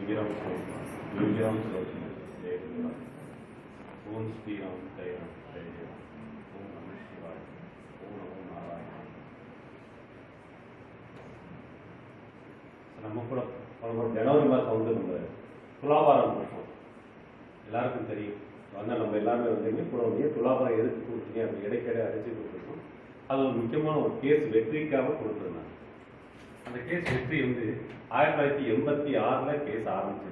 யோகிராம் ஸ்லோகம் யோகிராம் ஸ்லோகம் ஜெய குருராம் ஓம் ஸ்ரீராம் ஜெயராம் ஜெய ஜெயராம் ஓம் நம சிவாய் ஓம் நமோ நாராயணா நம்ம கூட நம்ம ஜனவரி மாதம் வந்து நம்ம துலாபாரம் பண்ணுறோம் எல்லாருக்கும் தெரியும் அதனால் நம்ம எல்லாருமே வந்து கூட வந்து துலாபாரம் எதுக்கு கொடுத்தீங்க அப்படி இடைக்கிட அரைச்சி கொடுத்துருக்கோம் அது ஒரு முக்கியமான ஒரு கேஸ் வெற்றிக்காக கொடுத்துருந்தாங்க அந்த கேஸ் வெற்றி வந்து ஆயிரத்தி தொள்ளாயிரத்தி எண்பத்தி ஆறில் கேஸ் ஆரம்பிச்சு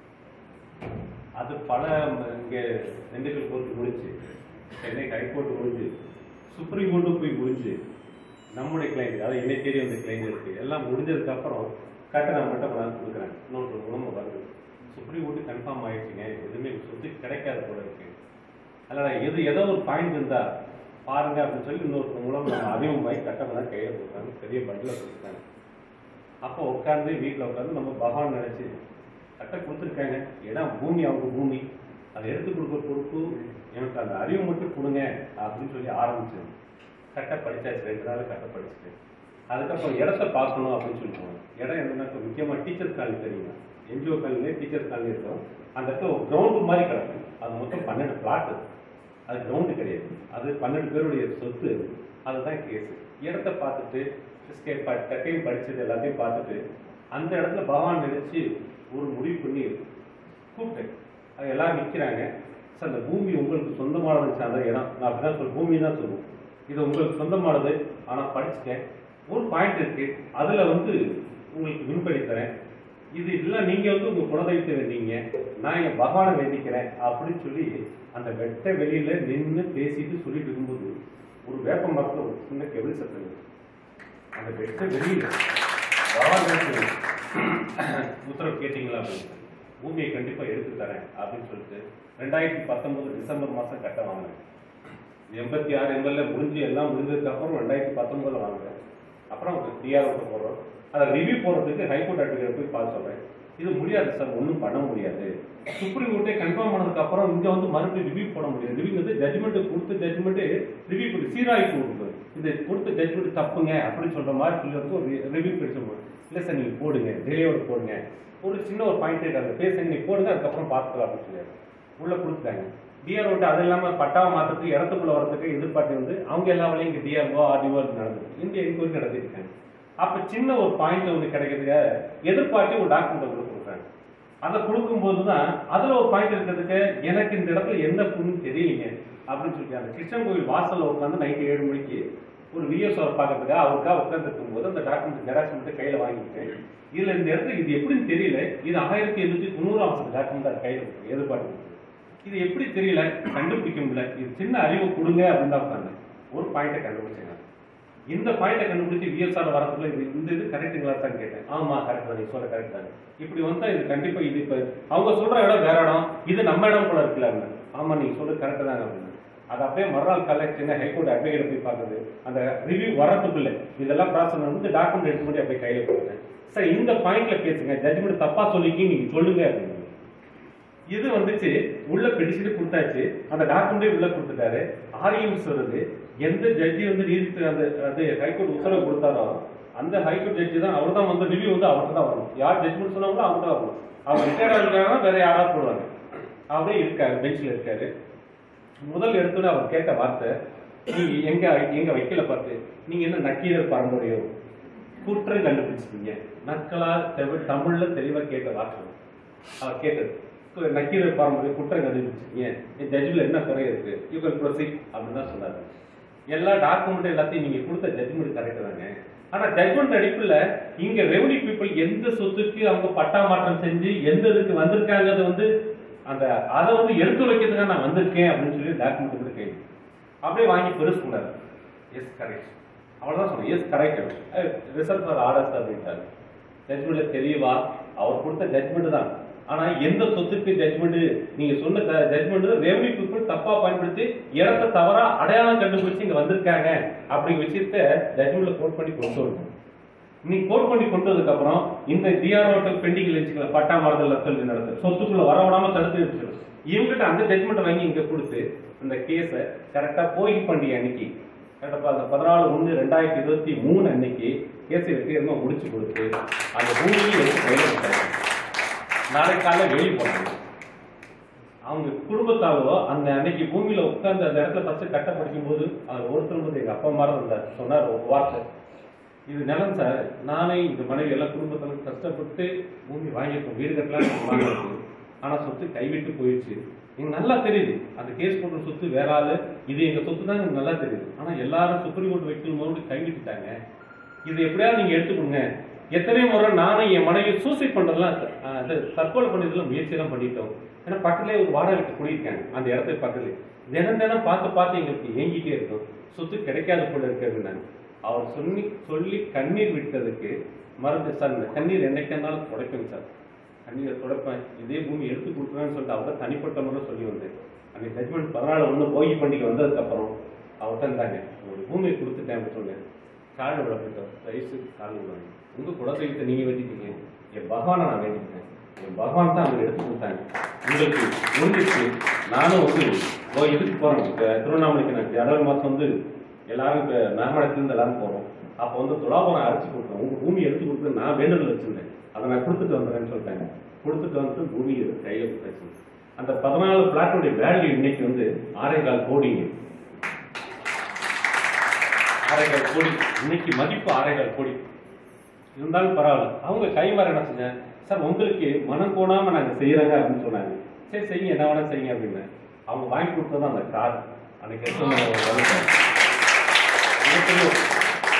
அது பல இங்கே திண்டுக்கல் கோர்ட்டு முடிச்சு சென்னை ஹைகோர்ட் முடிஞ்சு சுப்ரீம் கோர்ட்டு போய் முடிஞ்சு நம்முடைய கிளைண்ட் அதாவது என்னை தேடி வந்த கிளைண்ட் இருக்கு எல்லாம் முடிஞ்சதுக்கு அப்புறம் கட்டணம் மட்டும் கொண்டாந்து கொடுக்குறாங்க இன்னொரு மூலமாக வருது சுப்ரீம் கோர்ட்டு கன்ஃபார்ம் ஆயிடுச்சுங்க எதுவுமே சொத்து கிடைக்காத போல இருக்கு அதனால் எது ஏதோ ஒரு பாயிண்ட் இருந்தா பாருங்க அப்படின்னு சொல்லி இன்னொருத்தர் மூலம் நம்ம அறிமுகமாகி கட்டணம் தான் கையில் கொடுத்தாங்க பெரிய பண்டில் கொடுத்தாங்க அப்போ உட்காந்து வீட்டில் உட்காந்து நம்ம பகவான் நினைச்சு கட்ட கொடுத்துருக்காங்க இடம் பூமி அவங்க பூமி அதை எடுத்து கொடுக்குற பொறுப்பு எனக்கு அந்த அறிவு மட்டும் கொடுங்க அப்படின்னு சொல்லி ஆரம்பிச்சது கட்ட படிச்சாச்சு ரெண்டு நாள் கட்ட படிச்சுட்டேன் அதுக்கப்புறம் இடத்த பார்க்கணும் அப்படின்னு சொல்லி போனோம் இடம் என்னன்னா இப்போ முக்கியமாக டீச்சர்ஸ் காலனி தெரியுமா என்ஜிஓ காலனி டீச்சர்ஸ் காலனி இருக்கும் அந்த இடத்துல ஒரு கிரவுண்டு மாதிரி கிடக்கும் அது மொத்தம் பன்னெண்டு பிளாட் அது கிரவுண்டு கிடையாது அது பன்னெண்டு பேருடைய சொத்து அதுதான் கேஸ் இடத்த பார்த்துட்டு எஸ்கேப் கட்டையும் படிச்சது எல்லாத்தையும் பார்த்துட்டு அந்த இடத்துல பகவான் நினைச்சு ஒரு முடிவு பண்ணி கூப்பிட்டேன் அது எல்லாரும் நிற்கிறாங்க சார் அந்த பூமி உங்களுக்கு சொந்தமானது சார் அந்த இடம் நான் அப்படிதான் சொல்ல பூமி தான் சொல்லுவோம் இது உங்களுக்கு சொந்தமானது ஆனால் படிச்சுட்டேன் ஒரு பாயிண்ட் இருக்கு அதுல வந்து உங்களுக்கு வின்படி தரேன் இது இல்லை நீங்க வந்து உங்க குலதெய்வத்தை வேண்டிங்க நான் என் பகவானை வேண்டிக்கிறேன் அப்படின்னு சொல்லி அந்த வெட்ட வெளியில நின்று பேசிட்டு சொல்லிட்டு இருக்கும்போது ஒரு வேப்ப மரத்துல ஒரு சின்ன கெபிள் சத்தம் இருக்கு. அந்த வெட்ட வெளியில பகவான் நினைச்சு, உத்தரவு கேட்டீங்களா அப்படின்னு பூமியை கண்டிப்பா எடுத்து தரேன் அப்படின்னு சொல்லிட்டு ரெண்டாயிரத்தி பத்தொன்பது டிசம்பர் மாசம் கட்ட வாங்கினேன் எண்பத்தி ஆறு எண்பதுல முடிஞ்சு எல்லாம் முடிஞ்சதுக்கு அப்புறம் ரெண்டாயிரத்தி பத்தொன்பதுல வாங்குறேன் அப்புறம் டிஆர்ஓக்கு போடுறோம் அதை ரிவ்யூ போடுறதுக்கு ஹைகோர்ட் அட்வொகேட் போய் பார்த்து சொல்றேன் இது முடியாது சார் ஒன்றும் பண்ண முடியாது சுப்ரீம் கோர்ட்டே கன்ஃபார்ம் பண்ணதுக்கு அப்புறம் இங்க வந்து மறுபடியும் ரிவ்யூ போட முடியாது ரிவ்யூ வந்து ஜட்மெண்ட் கொடுத்த ஜட்மெண்ட் ரிவ்யூ பண்ணி சீராய்ப்பு கொடுக்குது இது கொடுத்த ஜட்மெண்ட் தப்புங்க அப்படின்னு சொல்ற மாதிரி சொல்லி வந்து ஒரு ரிவ்யூ படிச்சு இல்லை சார் நீங்க போடுங்க டெலியோட போடுங்க ஒரு சின்ன ஒரு பாயிண்ட் அந்த பேசுங்க நீங்க போடுங்க அதுக்கப்புறம் பார்த்துக்கலாம் அப்படின்னு சொல்லி உள்ள கொடுத்துட்டாங்க டிஆர் விட்டு அது இல்லாம பட்டாவை மாத்துறதுக்கு இடத்துக்குள்ள வரதுக்கு எதிர்பார்த்து வந்து அவங்க எல்லா வேலையும் இங்க டிஆர்ஓ ஆர்டிஓ நடந்தது இந்த என்கொயரி நடத்திருக்காங்க அப்ப சின்ன ஒரு பாயிண்ட் ஒன்று கிடைக்கிறதுக்கு எதிர்பார்த்து ஒரு டாக்குமெண்ட் உள்ள கொடுக்குறாங்க அதை கொடுக்கும்போது தான் அதுல ஒரு பாயிண்ட் இருக்கிறதுக்கு எனக்கு இந்த இடத்துல எந்த புண்ணும் தெரியலைங்க அப்படின்னு சொல்லி அந்த கிருஷ்ணன் கோவில் வாசல்ல உட்காந்து நைட்டு ஏழு மணிக்கு ஒரு விஎஸ் அவர் பார்க்கறதுக்காக அவருக்காக உட்கார்ந்து இருக்கும்போது அந்த டாக்குமெண்ட் ஜெராக்ஸ் மட்டும் கையில வாங்கிட்டு இதுல இந்த இடத்துல இது எப்படின்னு தெரியல இது ஆயிரத்தி எண்ணூத்தி தொண்ணூறாம் வருஷம் டாக்குமெண்ட் அது கையில இருக்கு எதிர்பார்த்து இது எப்படி தெரியல கண்டுபிடிக்க முடியல இது சின்ன அறிவு கொடுங்க அப்படின்னு தான் உட்காந்து ஒரு பாயிண்ட்டை கண்டுபிடிச்சாங்க இந்த பாயிண்ட்டை கண்டுபிடிச்சு விஎஸ்ஆர் வரதுக்குள்ள இது இந்த இது கரெக்டுங்களா தான் கேட்டேன் ஆமா கரெக்ட் தான் நீ சொல்ல கரெக்ட் தான் இப்படி வந்தா இது கண்டிப்பா இது இப்ப அவங்க சொல்ற இடம் வேற இடம் இது நம்ம இடம் போல இருக்குல்ல அப்படின்னு. ஆமா நீ சொல்றது கரெக்ட் தான் அப்படின்னு அது அப்படியே மறுநாள் காலைல சின்ன ஹைகோர்ட் அட்வொகேட் போய் பார்க்குது அந்த ரிவ்யூ வரதுக்குள்ள இதெல்லாம் ப்ராசஸ் வந்து டாக்குமெண்ட் எடுத்து மட்டும் அப்படியே கையில கொடுத்தேன் சார் இந்த பாயிண்ட்ல பேசுங்க ஜட்மெண்ட் தப்பா சொல்லிக்கி நீங்க சொல்லுங்க அப்படின்னு இது வந்துச்சு உள்ள பிடிச்சிட்டு கொடுத்தாச்சு அந்த டாக்குமெண்டே உள்ள கொடுத்துட்டாரு ஆர்எம்ஸ் வருது எந்த ஜட்ஜி வந்து நீதித்து அந்த அது ஹைகோர்ட் உத்தரவு கொடுத்தாரோ அந்த ஹைகோர்ட் ஜட்ஜி தான் அவர் தான் வந்து ரிவ்யூ வந்து அவர்கிட்ட தான் வரும் யார் ஜட்ஜ்மெண்ட் சொன்னாங்களோ அவங்க தான் வரும் அவர் ரிட்டையர் இருக்காங்கன்னா வேற யாராவது போடுவாங்க அவரே இருக்காரு பெஞ்சில் இருக்காரு முதல் எடுத்தோட அவர் கேட்ட வார்த்தை நீங்க எங்க எங்க வைக்கல பார்த்து நீங்க என்ன நக்கீரர் பரம்பரையோ குற்றம் கண்டுபிடிச்சிட்டீங்க நக்கலா தெவ- தமிழ்ல தெளிவா கேட்ட வார்த்தை அவர் கேட்டது கு- நக்கீரர் பாரம்பரிய குற்றம் கண்டுபிடிச்சிருக்கீங்க என் ஜட்ஜ்மெண்ட் என்ன குறை இருக்கு யூ கேன் ப்ரொசீட் அப்படின்னு தான் சொன்னாரு எல்லா டாக்குமெண்ட் எல்லாத்தையும் நீங்க கொடுத்த ஜட்ஜ்மெண்ட் கரெக்ட் தாங்க ஆனா ஜட்ஜ்மெண்ட் அடிப்புல இங்க ரெவன்யூ பீப்புள் எந்த சொத்துக்கு அவங்க பட்டா மாற்றம் செஞ்சு எந்த இதுக்கு வந்திருக்காங்கிறது வந்து அந்த அதை வந்து எடுத்து வைக்கிறதுக்காக நான் வந்திருக்கேன் அப்படின்னு சொல்லி டாக்குமெண்ட் வந்து கேள்வி அப்படியே வாங்கி பெருசு கூடாது எஸ் கரெக்ட் அவ்வளவுதான் சொன்னேன் yes correct result for orders அப்படின்ட்டாரு ஜட்மெண்ட்ல தெளிவா அவர் கொடுத்த ஜட்மெண்ட் தான் ஆனா எந்த சொத்துக்கு ஜட்மெண்ட் நீங்க சொன்ன ஜட்மெண்ட் ரெவன்யூ பீப்புள் தப்பா பயன்படுத்தி இடத்த தவறா அடையாளம் கண்டுபிடிச்சு இங்க வந்திருக்காங்க அப்படிங்கிற விஷயத்த ஜட்மெண்ட்ல கோட் பண்ணி கொண்டு வரணும் நீ கோட் பண்ணி கொண்டு வந்ததுக்கு அப்புறம் இந்த டிஆர் ஹோட்டல் பெண்டிங் வச்சுக்கல பட்டா மாறுதல் சொல்லி நடத்து சொத்துக்குள்ள வர விடாம தடுத்து வச்சுக்கணும் இவங்கிட்ட அந்த ஜட்மெண்ட் வாங்கி இங்க கொடுத்து இந்த கேஸை கரெக்டா போய் பண்ணி அன்னைக்கு கரெக்டா அந்த பதினாலு ஒன்று ரெண்டாயிரத்தி இருபத்தி மூணு அன்னைக்கு கேஸ் வெற்றிகரமா முடிச்சு கொடுத்து அந்த பூமியை எடுத்து கையில விட்டாங்க நாளைக்கு காலைல வெளியே போனாங்க அவங்க குடும்பத்தாரோ அந்த அன்னைக்கு பூமியில உட்கார்ந்து அந்த இடத்துல ஃபர்ஸ்ட் கட்ட படிக்கும் போது அவர் ஒருத்தர் வந்து எங்க அப்பா மாதிரி இருந்தார் சொன்னார் ஒரு வார்த்தை இது நிலம் சார் நானே இந்த மனைவி எல்லாம் குடும்பத்துல கஷ்டப்பட்டு பூமி வாங்கியிருக்கோம் வீடு கட்டலாம் வாங்கிருக்கு ஆனா சொத்து கைவிட்டு போயிடுச்சு எனக்கு நல்லா தெரியுது அந்த கேஸ் போட்ட சொத்து வேற ஆளு இது எங்க சொத்து தான் எனக்கு நல்லா தெரியுது ஆனா எல்லாரும் சுப்ரீம் கோர்ட் வைக்கணும் போது கைவிட்டுட்டாங்க இது எப்படியாவது நீங்க எடுத்துக்கோங்க எத்தனை முறை நானும் என் மனைவி சூசைட் பண்றதுலாம் அஹ், இது தற்கொலை பண்ணதுல முயற்சி எல்லாம் பண்ணிட்டோம் ஏன்னா பக்கத்துலேயே ஒரு வாடகை வீட்டு குடியிருக்காங்க அந்த இடத்துக்கு பக்கத்துல தினம் தினம் பார்த்து பார்த்து எங்களுக்கு ஏங்கிட்டே இருக்கும் சொத்து கிடைக்காத போல இருக்கிறது நான் அவர் சொல்லி சொல்லி கண்ணீர் விட்டதுக்கு மருந்து சார் இந்த கண்ணீர் என்னைக்கு இருந்தாலும் துடைப்பேன் சார் கண்ணீரை துடைப்பேன் இதே பூமி எடுத்து கொடுக்குறேன்னு சொல்லிட்டு அவர் தனிப்பட்ட முறை சொல்லி வந்தேன் அந்த ஜட்மெண்ட் பதினாலு ஒன்று போகி பண்டிகை வந்ததுக்கப்புறம் அவர்கிட்ட இருந்தாங்க ஒரு பூமியை கொடுத்துட்டேன் அப்படின்னு சொன்னேன் கால் விடப்பட்டோம் வயசு கால் விடுவாங்க உங்க குலதெய்வத்தை நீங்க வேண்டிட்டீங்க என் பகவானை நான் வேண்டிக்கிட்டேன் என் பகவான் தான் அவங்க எடுத்து கொடுத்தாங்க உங்களுக்கு முடிஞ்சிச்சு நானும் வந்து ஓ இதுக்கு போறேன் இப்ப திருவண்ணாமலைக்கு நான் ஜனவரி மாசம் வந்து எல்லாரும் இப்ப மேமடத்துலேருந்து எல்லாரும் போறோம் அப்போ வந்து துலாபரம் அரைச்சி கொடுக்குறோம் உங்க பூமி எடுத்து கொடுத்து நான் வேண்டுதல் வச்சிருந்தேன் அதை நான் கொடுத்துட்டு வந்துடுறேன்னு சொல்லிட்டாங்க கொடுத்துட்டு வந்து பூமி கையில கொடுத்தாச்சு அந்த பதினாலு பிளாட்டோடைய வேல்யூ இன்னைக்கு வந்து ஆறே கால் கோடிங்க ஆறேகால் கோடி இன்னைக்கு மதிப்பு ஆறேகால் கோடி இருந்தாலும் பரவாயில்ல அவங்க கைமாற என்ன செஞ்சேன் சார் உங்களுக்கு மனம் கோணாம நாங்க செய்யறோங்க அப்படின்னு சொன்னாங்க சரி செய்யுங்க என்ன வேணா செய்யுங்க அப்படின்னு அவங்க வாங்கி கொடுத்தது அந்த கார் அன்னைக்கு எடுத்து வந்த ஒரு வழக்கம். மிகப்பெரிய ஒரு-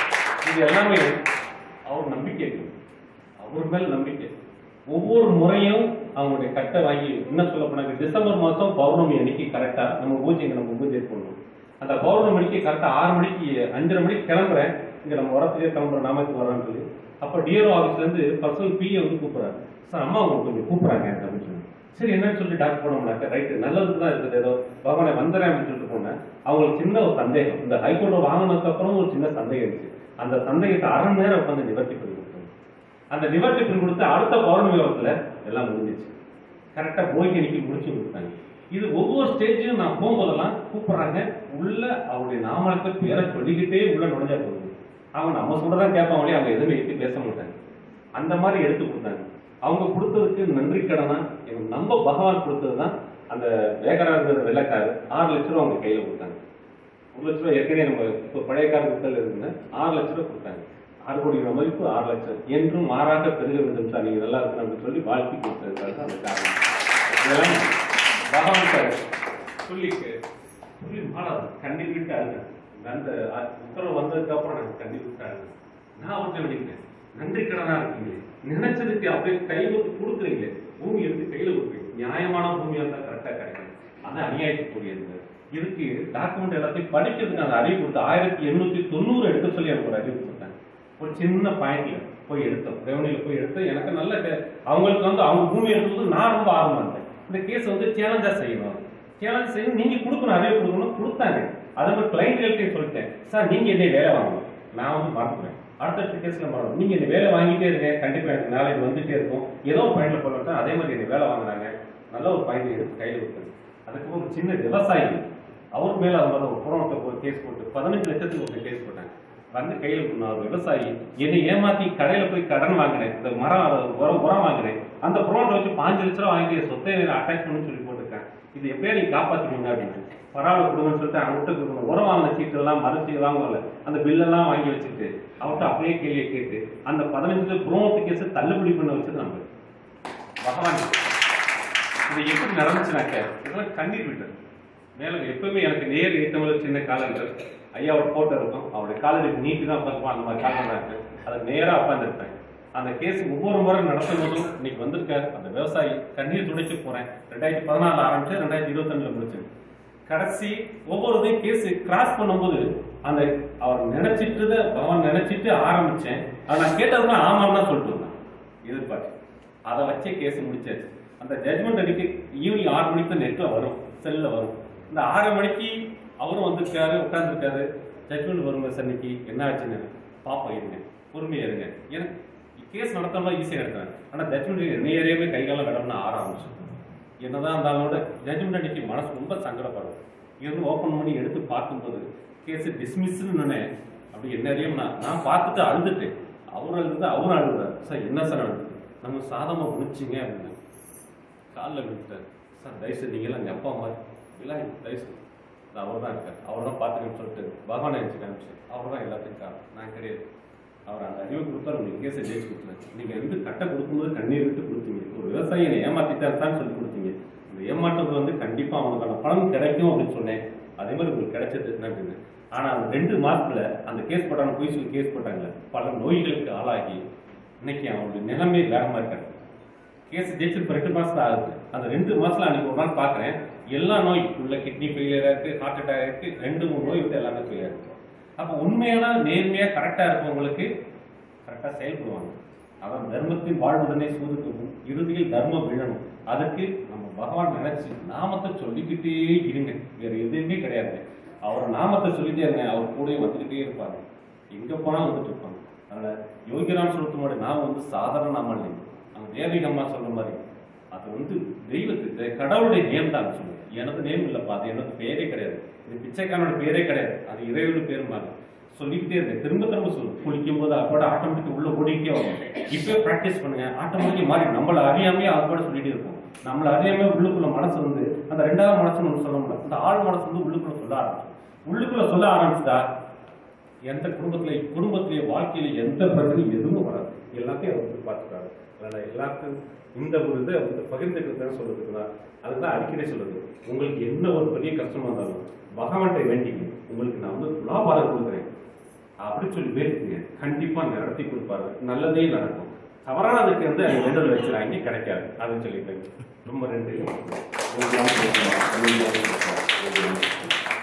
இது எல்லாமே அவர் நம்பிக்கை இருக்கு. அவர் மேல் நம்பிக்கை ஒவ்வொரு முறையும் அவங்களுடைய கட்டை வாங்கி என்ன சொல்ல போனாங்க டிசம்பர் மாசம் பௌர்ணமி அன்னைக்கு கரெக்டா நம்ம பூஜைங்க நம்ம பூஜை பண்ணணும் அந்த பௌர்ணமி மணிக்கு கரெக்டா ஆறு மணிக்கு அஞ்சரை மணிக்கு கிளம்புறேன் இங்க நம்ம வரத்துலேயே கிளம்புறோம் நாமக்கு வரோம்னு சொல்லி அப்ப டிஆர்ஓ ஆஃபீஸ்ல இருந்து பர்சனல் பிஏ வந்து கூப்பிடுறாரு சார் அம்மா உங்களுக்கு கொஞ்சம் கூப்பிடுறாங்க அப்படின்னு சொல்லி சரி என்னன்னு சொல்லி டாக்டர் போனோம்னாக்க ரைட்டு நல்லதுக்கு தான் இருக்குது ஏதோ பகவானை வந்துடுறேன் அப்படின்னு சொல்லிட்டு போனேன் அவங்களுக்கு சின்ன ஒரு சந்தேகம் இந்த ஹைகோர்ட்டை வாங்கினதுக்கு அப்புறம் ஒரு சின்ன சந்தேகம் இருந்துச்சு அந்த சந்தேகத்தை அரை மணி நேரம் உட்காந்து நிவர்த்தி பண்ணி கொடுத்தாங்க அந்த நிவர்த்தி பண்ணி கொடுத்து அடுத்த பௌர்ணமி வாரத்துல எல்லாம் முடிஞ்சிச்சு கரெக்டா போய்கனிக்கு முடிச்சு கொடுத்தாங்க இது ஒவ்வொரு ஸ்டேஜையும் நான் போகும்போதெல்லாம் கூப்பிடுறாங்க உள்ள அவருடைய நாமத்தை பேரை சொல்லிக்கிட்டே உள்ள நுழைஞ்சா போகுது அவங்க நம்ம சொல்றதான் கேட்பாங்க ஒழிய அவங்க எதுவுமே எடுத்து பேச மாட்டாங்க அந்த மாதிரி எடுத்து கொடுத்தாங்க அவங்க கொடுத்ததுக்கு நன்றி கடனா எனக்கு நம்ம பகவான் கொடுத்ததுதான் அந்த வேகராஜர் வெள்ளக்காரு ஆறு லட்ச ரூபா அவங்க கையில கொடுத்தாங்க ஒரு லட்ச ரூபா ஏற்கனவே நம்ம இப்போ பழைய கால புத்தல் இருக்குங்க ஆறு லட்ச ரூபா கொடுத்தாங்க ஆறு கோடி ரூபாய் மதிப்பு ஆறு லட்சம் என்றும் மாறாக பெருக வேண்டும் சார் நீங்க நல்லா இருக்கணும் அப்படின்னு சொல்லி வாழ்த்தி கொடுத்ததுக்காக தான் அந்த காரணம் இதெல்லாம் பகவான் சார் சொல்லி சொல்லி மாறாது கண்ணீர் விட்டு அழுங்க அந்த அ- உத்தரவு வந்ததுக்கு அப்புறம் நான் கண்ணீர் விட்டு அழுங்க நான் அவர்கிட்ட வேண்டிக்கிறேன் நன்றி கடனா இருக்கீங்களே நினைச்சதுக்கு அப்படியே கையில கொடுக்குறீங்களே பூமி எடுத்து கையில கொடுக்குறீங்க நியாயமான பூமியா இருந்தா கரெக்டா கிடைக்கும் அது அநியாயத்துக்குரியது இதுக்கு டாக்குமெண்ட் எல்லாத்தையும் படிக்கிறதுக்கு அந்த அறிவு கொடுத்து ஆயிரத்தி எண்ணூத்தி தொண்ணூறு எடுக்க சொல்லி எனக்கு ஒரு அறிவு கொடுத்தாங்க ஒரு சின்ன பாயிண்ட்ல போய் எடுத்தோம் ரெவன்யூல போய் எடுத்து எனக்கு நல்ல கே- அவங்களுக்கு வந்து அவங்க பூமி எடுக்கும்போது நான் ரொம்ப ஆர்வமா இருந்தேன் இந்த கேஸ் வந்து சேலஞ்சா செய்யணும் சேலஞ்ச் செய்யணும் நீங்க கொடுக்கணும் அறிவு கொடுக்கணும் கொடுத்தாங்க அதே மாதிரி கிளைண்ட்கள்ட்டையும் சொல்லிட்டேன் சார் நீங்க என்னை வேலை வாங்கணும் நான் வந்து மறந்துடுவேன் அடுத்தடுத்த கேஸ்ல மறந்து நீங்க இந்த வேலை வாங்கிட்டே இருங்க கண்டிப்பா எனக்கு நாளைக்கு வந்துட்டே இருக்கும் ஏதோ ஒரு பாயிண்ட்ல போட்டு அதே மாதிரி என்னை வேலை வாங்குறாங்க நல்ல ஒரு பாயிண்ட் எடுத்து கையில கொடுத்தாங்க அதுக்கப்புறம் ஒரு சின்ன விவசாயி அவர் மேல அவங்க வந்து ஒரு புறவட்ட ஒரு கேஸ் போட்டு பதினஞ்சு லட்சத்துக்கு ஒரு கேஸ் போட்டாங்க வந்து கையில கொடுத்தா ஒரு விவசாயி என்னை ஏமாத்தி கடையில போய் கடன் வாங்கினேன் இந்த மரம் உரம் உரம் வாங்கினேன் அந்த புறவட்டை வச்சு பாஞ்சு லட்ச ரூபா வாங்கி என் சொத்தை அட்டாச் பண்ணு சொல்லி போட்டிருக்கேன் இது எப்படியா நீங்க காப்பாத்துவீங்க அப்படின்னு பரவாயில்ல கொடுங்கன்னு சொல்லிட்டு அவங்ககிட்ட கொடுக்கணும் உரம் வாங்கின சீட்டு எல்லாம் மறுச்சு வாங்கல அந்த பில்லெல்லாம் வாங்கி வச்சுட்டு அவர்கிட்ட அப்படியே கேள்வியை கேட்டு அந்த பதினஞ்சு புரோமத்து கேஸ் தள்ளுபடி பண்ண வச்சது நம்ம பகவான் இது எப்படி நடந்துச்சுனாக்க இதெல்லாம் கண்ணீர் விட்டது மேல எப்பவுமே எனக்கு நேர் ஏற்றமில்ல சின்ன காலங்கள் ஐயாவோட போட்டோ இருக்கும் அவருடைய காலடி நீட்டு தான் உட்காந்துப்பான் அந்த மாதிரி காலம் தான் இருக்கு அதுக்கு நேரா உட்காந்துருப்பேன் அந்த கேஸ் ஒவ்வொரு முறை நடத்தும் போதும் இன்னைக்கு வந்திருக்க அந்த விவசாயி கண்ணீர் துடைச்சு போறேன் ரெண்டாயிரத்தி பதினாலு ஆரம்பிச்சு ரெண்டாயிரத்தி இருபத்தஞ்சுல முடிச்சு கடைசி ஒவ்வொரு இதையும் கேஸ் கிராஸ் பண்ணும்போது அந்த அவர் நினைச்சிட்டு பகவான் நினைச்சிட்டு ஆரம்பிச்சேன் அதை நான் கேட்டதுன்னா ஆமான்னு தான் சொல்லிட்டு வந்தேன் எதிர்பார்த்து அதை வச்சே கேஸ் முடிச்சாச்சு அந்த ஜட்மெண்ட் அன்னைக்கு ஈவினிங் ஆறு மணிக்கு தான் நெட்ல வரும் செல்ல வரும் இந்த ஆறு மணிக்கு அவரும் வந்திருக்காரு உட்கார்ந்துருக்காரு ஜட்மெண்ட் வருங்க சார் இன்னைக்கு என்ன ஆச்சுன்னு பாப்போம் இருங்க பொறுமையா இருங்க எனக்கு கேஸ் நடத்தணும் ஈஸியாக எடுத்தேன் ஆனால் ஜட்மெண்ட் என்ன ஏரியாவே கை காலம் விடணும்னு ஆற ஆரம்பிச்சு என்னதான் இருந்தாலும் ஜட்மெண்ட் அன்னைக்கு மனசு ரொம்ப சங்கடப்படும் இருந்து ஓப்பன் பண்ணி எடுத்து பார்க்கும்போது கேஸ் டிஸ்மிஸ்ன்னு அப்படி என்ன அறியும் நான் நான் பார்த்துட்டு அழுதுட்டேன் அவர் அழுது அவர் அழுகுறாரு சார் என்ன சார் அழுது நம்ம சாதமா முடிச்சிங்க அப்படின்னு காலில் விழுந்துட்டார் சார் தயவுசெய்து நீங்களாம் எங்கள் அப்பா அம்மா இல்லை தயவுசெய்து அவர் தான் இருக்கார் அவர் தான் பார்த்துக்கன்னு சொல்லிட்டு பகவானை நினச்சி காமிச்சு அவர் தான் எல்லாத்தையும் காரணம் நான் கிடையாது அவர் அந்த அறிவு கொடுத்தாரு உங்களுக்கு கேஸை ஜெயிச்சு கொடுத்தாரு நீங்கள் வந்து கட்டை கொடுக்கும்போது கண்ணீர் விட்டு கொடுத்தீங்க ஒரு விவசாயி என்னை ஏமாத்திட்டாருன்னு சொல்லி கொடுத்தீங்க இந்த ஏமாற்றத்தில் வந்து கண்டிப்பாக அவனுக்கான பலன் கிடைக்கும் அப்படின்னு சொன்னேன் அதே மாதிரி உங்களுக்கு கிடைச்சது நன்றிங்க ஆனால் அந்த ரெண்டு மாதத்துல அந்த கேஸ் போட்டாங்க பொய் சொல்லி கேஸ் போட்டாங்க பல நோய்களுக்கு ஆளாகி இன்னைக்கு அவனுடைய நிலைமை வேற மாதிரி இருக்காங்க கேஸ் ஜெயிச்சு இப்போ ரெண்டு மாசம் தான் ஆகுது அந்த ரெண்டு மாசத்துல அன்னைக்கு ஒரு நாள் பார்க்குறேன் எல்லா நோய் உள்ள கிட்னி ஃபெயிலியராக இருக்கு ஹார்ட் அட்டாக் இருக்கு ரெண்டு மூணு நோய் வந்து எல்லாமே ஃபெயிலியர் இருக்கு அப்போ உண்மையான நேர்மையாக கரெக்டாக இருக்கவங்களுக்கு கரெக்டாக செயல்படுவாங்க அதான் தர்மத்தின் வாழ்வுடனே சூதுக்கு இறுதியில் தர்மம் விழணும் அதுக்கு நம்ம பகவான் நினைச்சு நாமத்தை சொல்லிக்கிட்டே இருங்க வேற எதுவுமே கிடையாது அவர் நாமத்தை சொல்லிட்டே இருங்க அவர் கூடயே வந்துக்கிட்டே இருப்பாங்க எங்க போனாலும் வந்துட்டு இருப்பாங்க அதனால யோகிராம் சொல்றது மாதிரி நான் வந்து சாதாரண நாம இல்லைங்க அவங்க தேவிகம்மா சொல்ற மாதிரி அது வந்து தெய்வத்துக்கு கடவுளுடைய நேம் தான் சொல்லுங்க எனது நேம் இல்லப்பா அது எனது பேரே கிடையாது இது பிச்சைக்காரனோட பேரே கிடையாது அது இறைவனோட பேருமாங்க சொல்லிக்கிட்டே இருங்க திரும்ப திரும்ப சொல்லு குளிக்கும் போது அப்போட ஆட்டோமேட்டிக் உள்ள ஓடிக்கிட்டே வரும் இப்பவே ப்ராக்டிஸ் பண்ணுங்க ஆட்டோமேட்டிக் மாறி நம்மள அறியாமையே அது கூட சொல்லிட்டே இருக்கும் நம்மள அறியாம உள்ளுக்குள்ள மனசு வந்து அந்த ரெண்டாவது மனசுன்னு ஒன்று சொல்ல முடியல அந்த ஆள் மனசு வந்து உள்ளுக்குள்ள சொல்ல ஆரம்பிச்சு உள்ளுக்குள்ள சொல்ல ஆரம்பிச்சுதா எந்த குடும்பத்துல குடும்பத்திலேயே வாழ்க்கையில எந்த பிரச்சனையும் எதுவும் வராது எல்லாத்தையும் அவர் வந்து பார்த்துக்காரு அதனால எல்லாருக்கும் இந்த ஒரு இதை வந்து பகிர்ந்துக்கிறதுன்னு சொல்றதுக்குன்னா அதுதான் அடிக்கடி சொல்றது உங்களுக்கு என்ன ஒரு பெரிய கஷ்டமா இருந்தாலும் பகவான்கிட்ட வேண்டிங்க உங்களுக்கு நான் வந்து துலாபாரம் கொடுக்குறேன் அப்படி சொல்லி வேண்டிங்க கண்டிப்பா நடத்தி கொடுப்பாரு நல்லதே நடக்கும் தவறானதுக்கு வந்து அந்த வேண்டல் வச்சுறாங்க கிடைக்காது அதுன்னு சொல்லிட்டு ரொம்ப நன்றி உங்களுக்கு